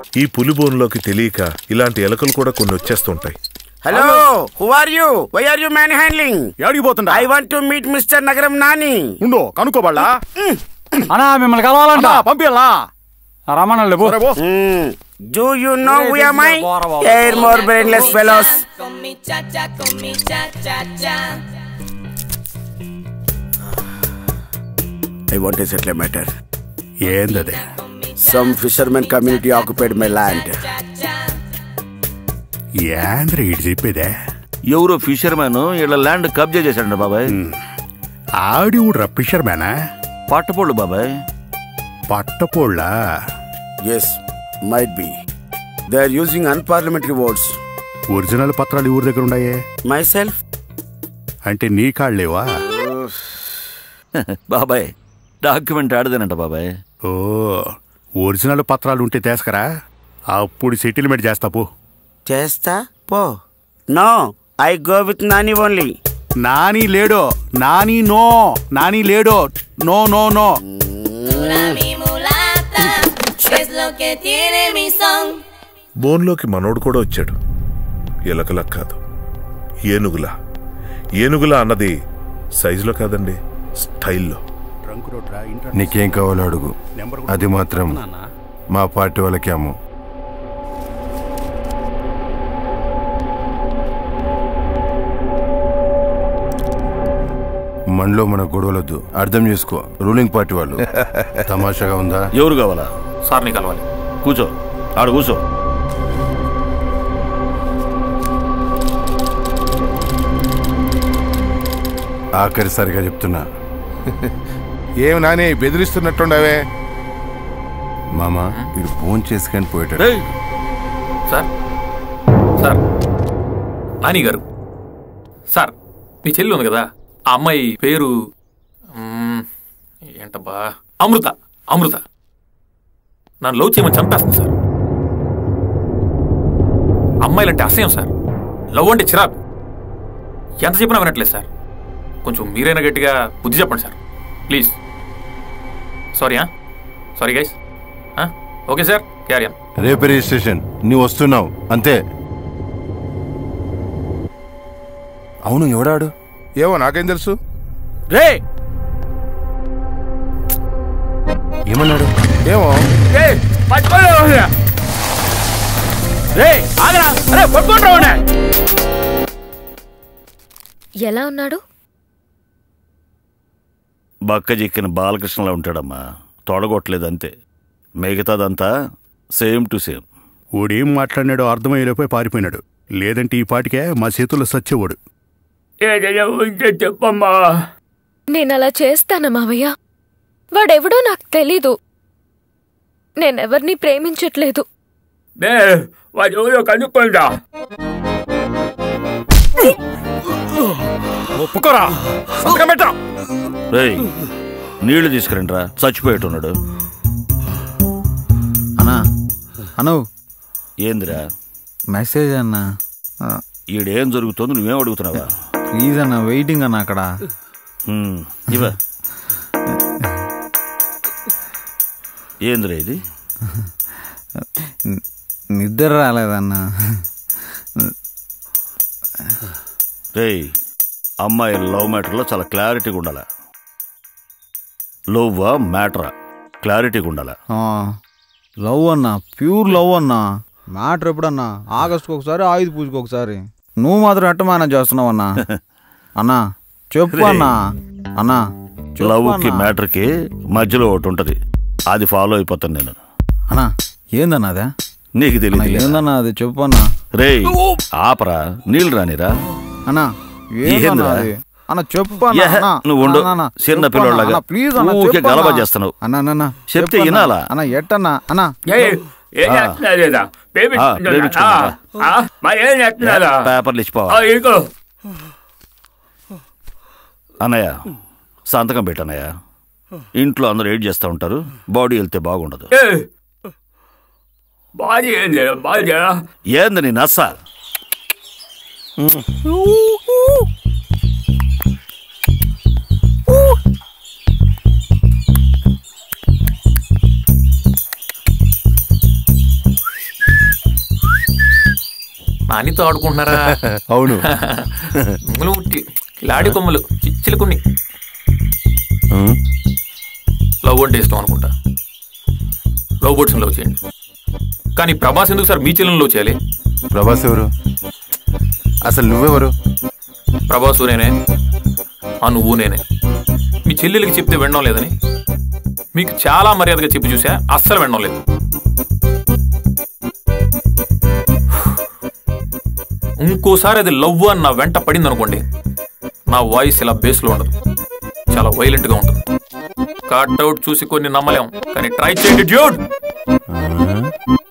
ఈ పులి బోన్లోకి తెలియక ఇలాంటి ఎలకలు కూడా కొన్ని వచ్చేస్తుంటాయి hello who are you why are you manhandling ఏడికి పోతుండా I want to meet mister Nagaram Nani ఉండు కనుక్కోబళ్ళా అన్నా మిమ్మల్ని కలవాలంట పంపిల్లా రమ్మన్నా లేవు సరే పో do you know who am I air more brainless fellows Con mi cha cha, con mi cha cha cha. I want settle matter ఏందదే some fishermen community occupied my land ఏంద్ర ఇటు చెప్పేదే ఎవరో ఫిషర్మ్యాన్ వీళ్ళ ల్యాండ్ కబ్జా చేశాడు బాబాయ్ ఆడి ఊడ్రా fissure మ్యానా పట్టపోళ్ళు బాబాయ్ పట్టపోళ్ళ yes might be they are using unparliamentary words original పత్రాలు ఊరి దగ్గర ఉన్నాయే మై సెల్ఫ్ అంటే నీ కాళ్ళేవా బాబాయ్ డాక్యుమెంట్ ఆడదేనంట బాబాయ్ ఓ ఒరిజినల్ పత్రాలు ఉంటే తీసుకరా అప్పుడు సెటిల్మెంట్ చేస్తా పో చేస్తా పో no I go with Nani only Nani లేడో నాని నో నాని లేడో no no no Mula mi mulata, es lo que tiene mi son. బోన్లోకి మనోడు కూడా వచ్చాడు ఎలకల కాదు ఏనుగులా ఏనుగులా అన్నది సైజులో కాదండి స్టైల్లో నీకేం కావాలో అడుగు అది మాత్రం మా పార్టీ వాళ్ళకి అమ్ము మనలో మన గొడవలొద్దు అర్థం చేసుకో రూలింగ్ పార్టీ వాళ్ళు తమాషాగా ఉందా ఎవరు కావాలా సార్ని కలవాలి కూర్చో ఆడ కూర్చో ఆఖరిసారిగా చెప్తున్నా ఏం నాని బెదిరిస్తున్నట్టుండవే మామ ఇది ఫోన్ చేసుకొని పోయేటాడు రేయ్ సార్ సార్ నాని గారు సార్ మీ చెల్లి ఉంది కదా ఆ అమ్మాయి పేరు మ్మ్, ఏంటబ్బా అమృత అమృత నన్ను లవ్ చేయమని చంపేస్తుంది సార్ అమ్మాయిలంటే అసహ్యం సార్ లవ్ అంటే చిరాకు ఎంత చెప్పినా వినట్లేదు సార్ కొంచెం మీరైనా గట్టిగా బుద్ధి చెప్పండి sir please sorry sorry guys okay sir carry on రేపు రిజిస్ట్రేషన్ నువ్వు వస్తున్నావు అంతే అవును ఎవడాడు ఏమో నాకేం తెలుసు రే ఏమన్నాడు ఏమో రే పట్టుకోలే రే ఆగరా అరే పట్టుకోండి ఎలా ఉన్నాడు బక్క చిక్కిన బాలకృష్ణలా ఉంటాడమ్మా తొడగొట్టలేదు అంతే మిగతాదంతా సేమ్ టు సేమ్ ఓడేం మాట్లాడినాడో అర్థమయ్యేలోపే పారిపోయినాడు లేదంటే ఈ పాటికే మా చేతుల్లో సచ్చేవాడు చెప్పమ్మా నేను అలా చేస్తానా మావయ్య వాడెవడో నాకు తెలీదు నేనెవరిని ప్రేమించట్లేదు నే వాడు ఎవరో కనుక్కుంటా ఒప్పుకోరా సంతకం పెట్టరా రేయ్ నీళ్లు తీసుకురండిరా చచ్చిపోయేట్టున్నాడు అన్నా అను ఏందిరా మెసేజ్ అన్నా ఈడేం జరుగుతుందో నువ్వేం అడుగుతున్నావా ప్లీజ్ అన్న వెయిటింగ్ అన్న అక్కడ హ్మ్, ఇవ్వ ఏందిరా ఇది ని- నిద్ర రాలేదన్నా రేయ్ అమ్మాయి లవ్ మ్యాటర్లో చాలా క్లారిటీగా ఉండాలి లవ్వా మ్యాటరా క్లారిటీగా ఉండాలి లవ్ అన్నా ప్యూర్ లవ్ అన్నా మ్యాటర్ ఎప్పుడన్నా ఆగస్ట్కి ఒకసారి ఆయుధ పూజకి ఒకసారి నువ్వు మాత్రం ఎట్ట మేనేజ్ చేస్తున్నావు అన్నా అన్నా చెప్పు అన్నా అన్నా చెప్పు లవ్కి అన్నా. మ్యాటర్కి మధ్యలో ఒకటి ఉంటది అది ఫాలో అయిపోతాను నేను అన్నా ఏందన్నా అదే నీకు అన్నా, తెలియదు ఏందన్నా అది చెప్పు అన్నా రేయ్ ఆపరా నీళ్ళు రానిరా అన్నా ఏందన్నా ఏందిరా? అది అన్న చెప్పు అన్నా, ఏహే, అన్నా. నువ్వు ఉండు. అన్నా, అన్నా, చిన్న చెప్పు పిల్లోడిలాగా. అన్నా, అన్నా, ప్లీజ్ అన్నా, ఊరికే చెప్పు గలబా అన్నా. చేస్తున్నావు. అన్నా అన్నా, అన్నా చెప్తే చెప్పు అన్నా. వినాలా? అన్నా ఎట్టన్నా అన్నా ఏం ఆ. చేస్తున్నారా ఆ, ప్రేమించుకున్నారా? మరి ఏం చేస్తున్నారా పేపర్లు ఇచ్చిపోవా ఆ, ఇదిగో అన్నయ్య సంతకం పెట్టన్నయ్య ఇంట్లో అందరూ ఏడ్ చేస్తూ ఉంటారు బాడీ వెళ్తే బాగుండదు ఏ బాడీ ఏంది బాడీ ఏంది నీ నచ్చ నానితో ఆడుకుంటున్నారా అవును కొమ్ములు టి- లాడి కొమ్ములు చిలుకుని ఉమ్, లవ్ అంటే ఇష్టం అనుకుంటా లవ్ బర్డ్స్ లవ్ చేయండి కానీ ప్రభాస్ ఎందుకు సార్ మీ చెల్లెని లవ్ చేయాలి ప్రభాస్ ఎవరు అసలు నువ్వెవరు ప్రభాసు నేనే ఆ నువ్వు నేనే మీ చెల్లెలకి చెప్తే వినడం లేదని మీకు చాలా మర్యాదగా చెప్పి చూసా అస్సలు వినడం లేదు ఇంకోసారి అది లవ్ అని నా వెంట పడింది అనుకోండి నా వాయిస్ ఇలా బేస్లో ఉండదు చాలా వైలెంట్గా ఉంటుంది కట్అవుట్ చూసి కొన్ని నమ్మలేం కానీ ట్రై చేయండి డ్యూడ్ ఆ?